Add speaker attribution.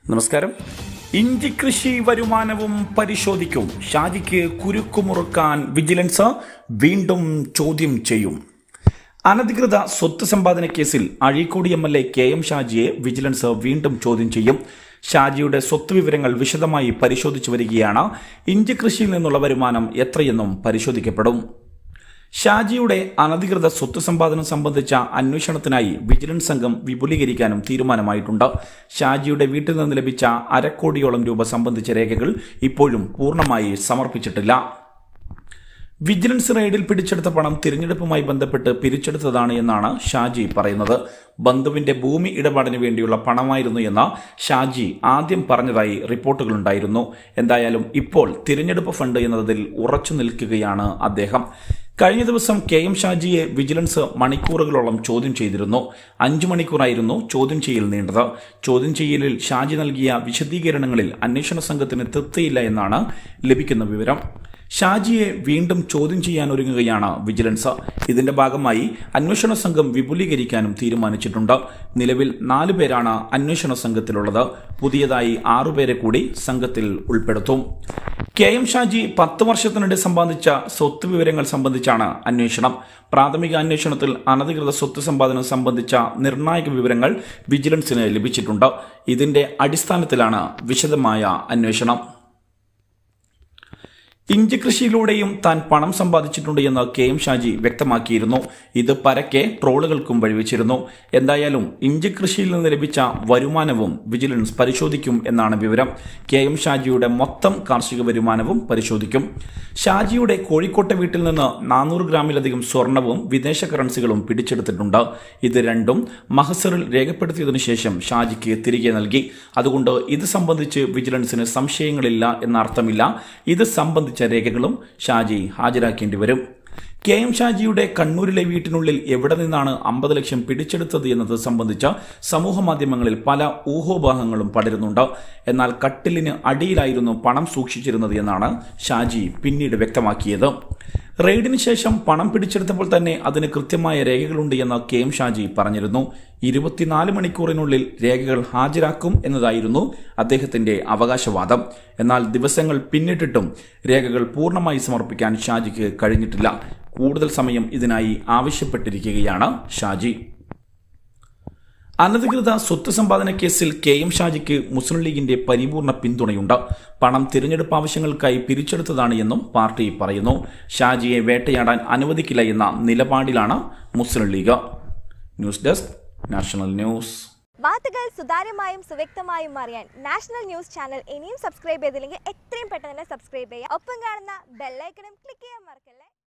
Speaker 1: നമസ്കാരം ഇഞ്ചി കൃഷി വരുമാനവും പരിശോധിക്കും ഷാജിക്ക് കുരുക്കുമുറുക്കാൻ വിജിലൻസ് വീണ്ടും ചോദ്യം ചെയ്യും അനധികൃത സ്വത്ത് സമ്പാദന കേസിൽ Azhikode M L A K M ഷാജിയെ വിജിലൻസ് വീണ്ടും ചോദ്യം ചെയ്യും ഷാജിയുടെ സ്വത്ത് വിവരങ്ങൾ വിശദമായി പരിശോധിച്ചു വരികയാണ് ഇഞ്ചി കൃഷിയിൽ നിന്നുള്ള വരുമാനം എത്രയെന്നും പരിശോധിക്കപ്പെടും ഷാജിയുടെ അനധികൃത സ്വത്ത് സമ്പാദനം സംബന്ധിച്ച അന്വേഷണത്തിനായി വിജിലൻസ് സംഘം വിപുലീകരിക്കാനും തീരുമാനമായിട്ടുണ്ട് ഷാജിയുടെ വീട്ടിൽ നിന്ന് ലഭിച്ച അരക്കോടിയോളം രൂപ സംബന്ധിച്ച രേഖകൾ ഇപ്പോഴും പൂർണ്ണമായി സമർപ്പിച്ചിട്ടില്ല വിജിലൻസ് റെയ്ഡിൽ പിടിച്ചെടുത്ത പണം തിരഞ്ഞെടുപ്പുമായി ബന്ധപ്പെട്ട് പിരിച്ചെടുത്തതാണ് എന്നാണ് ഷാജി പറയുന്നത് ബന്ധുവിന്റെ ഭൂമി ഇടപാടിന് വേണ്ടിയുള്ള പണമായിരുന്നു എന്ന് ഷാജി ആദ്യം പറഞ്ഞതായി റിപ്പോർട്ടുകളുണ്ടായിരുന്നു എന്തായാലും ഇപ്പോൾ തിരഞ്ഞെടുപ്പ് ഫണ്ട് എന്നതിൽ ഉറച്ചു നിൽക്കുകയാണ് അദ്ദേഹം കഴിഞ്ഞ ദിവസം കെ എം ഷാജിയെ വിജിലൻസ് മണിക്കൂറുകളോളം ചോദ്യം ചെയ്തിരുന്നു അഞ്ചു മണിക്കൂറായിരുന്നു ചോദ്യം ചെയ്യൽ നീണ്ടത് ചോദ്യം ചെയ്യലിൽ ഷാജി നൽകിയ വിശദീകരണങ്ങളിൽ അന്വേഷണ സംഘത്തിന് തൃപ്തിയില്ല എന്നാണ് ലഭിക്കുന്ന വിവരം ഷാജിയെ വീണ്ടും ചോദ്യം ചെയ്യാനൊരുങ്ങുകയാണ് വിജിലൻസ് ഇതിന്റെ ഭാഗമായി അന്വേഷണ സംഘം വിപുലീകരിക്കാനും തീരുമാനിച്ചിട്ടുണ്ട് നിലവിൽ നാലു പേരാണ് അന്വേഷണ സംഘത്തിലുള്ളത് പുതിയതായി ആറുപേരെ കൂടി സംഘത്തിൽ ഉൾപ്പെടുത്തും കെ എം ഷാജി പത്ത് വർഷത്തിനിടെ സമ്പാദിച്ച സ്വത്ത് വിവരങ്ങൾ സംബന്ധിച്ചാണ് അന്വേഷണം പ്രാഥമിക അന്വേഷണത്തിൽ അനധികൃത സ്വത്ത് സമ്പാദനം സംബന്ധിച്ച നിർണായക വിവരങ്ങൾ വിജിലൻസിന് ലഭിച്ചിട്ടുണ്ട് ഇതിന്റെ അടിസ്ഥാനത്തിലാണ് വിശദമായ അന്വേഷണം ഇഞ്ചി കൃഷിയിലൂടെയും താൻ പണം സമ്പാദിച്ചിട്ടുണ്ട് എന്ന് കെ എം ഷാജി വ്യക്തമാക്കിയിരുന്നു ഇത് പരക്കെ ട്രോളുകൾക്കും വഴിവെച്ചിരുന്നു എന്തായാലും ഇഞ്ചി കൃഷിയിൽ നിന്ന് ലഭിച്ച വരുമാനവും വിജിലൻസ് പരിശോധിക്കും എന്നാണ് വിവരം കെ എം ഷാജിയുടെ മൊത്തം കാർഷിക വരുമാനവും പരിശോധിക്കും ഷാജിയുടെ കോഴിക്കോട്ടെ വീട്ടിൽ നിന്ന് നാനൂറ് ഗ്രാമിലധികം സ്വർണവും വിദേശ കറൻസികളും പിടിച്ചെടുത്തിട്ടുണ്ട് ഇത് രണ്ടും മഹസറിൽ രേഖപ്പെടുത്തിയതിനു ശേഷം ഷാജിക്ക് തിരികെ നൽകി അതുകൊണ്ട് ഇത് സംബന്ധിച്ച് വിജിലൻസിന് സംശയങ്ങളില്ല എന്ന അർത്ഥമില്ല ഇത് സംബന്ധിച്ച രേഖകളും ഷാജി ഹാജരാക്കേണ്ടി വരും കെ എം ഷാജിയുടെ കണ്ണൂരിലെ വീട്ടിനുള്ളിൽ എവിടെ നിന്നാണ് അമ്പത് ലക്ഷം പിടിച്ചെടുത്തത് എന്നത് സംബന്ധിച്ച സമൂഹ മാധ്യമങ്ങളിൽ പല ഊഹോപാഹങ്ങളും പടരുന്നുണ്ട് എന്നാൽ കട്ടിലിന് അടിയിലായിരുന്നു പണം സൂക്ഷിച്ചിരുന്നത് എന്നാണ് ഷാജി പിന്നീട് വ്യക്തമാക്കിയത് റെയ്ഡിന് ശേഷം പണം പിടിച്ചെടുത്തപ്പോൾ തന്നെ അതിന് കൃത്യമായ രേഖകളുണ്ട് എന്ന് കെ എം ഷാജി പറഞ്ഞിരുന്നു ഇരുപത്തിനാല് മണിക്കൂറിനുള്ളിൽ രേഖകൾ ഹാജരാക്കും എന്നതായിരുന്നു അദ്ദേഹത്തിന്റെ അവകാശവാദം എന്നാൽ ദിവസങ്ങൾ പിന്നിട്ടിട്ടും രേഖകൾ പൂർണ്ണമായി സമർപ്പിക്കാൻ ഷാജിക്ക് കഴിഞ്ഞിട്ടില്ല കൂടുതൽ സമയം ഇതിനായി ആവശ്യപ്പെട്ടിരിക്കുകയാണ് ഷാജി അനധികൃത സ്വത്ത് സമ്പാദന കേസിൽ കെ എം ഷാജിക്ക് മുസ്ലിം ലീഗിന്റെ പരിപൂർണ പിന്തുണയുണ്ട് പണം തിരഞ്ഞെടുപ്പ് ആവശ്യങ്ങൾക്കായി പിരിച്ചെടുത്തതാണ് എന്നും പാർട്ടി പറയുന്നു ഷാജിയെ വേട്ടയാടാൻ അനുവദിക്കില്ല എന്ന നിലപാടിലാണ് Muslim League news desk national news
Speaker 2: വാർത്തകൾ സുതാര്യമായും സുവ്യക്തമായും അറിയാൻ നാഷണൽ ന്യൂസ് ചാനൽ ഇനിയും സബ്സ്ക്രൈബ് ചെയ്തില്ലെങ്കിൽ എത്രയും പെട്ടെന്ന് തന്നെ സബ്സ്ക്രൈബ് ചെയ്യുക ഒപ്പം കാണുന്ന ബെല്ലൈക്കണും ക്ലിക്ക് ചെയ്യാൻ മറക്കല്ലേ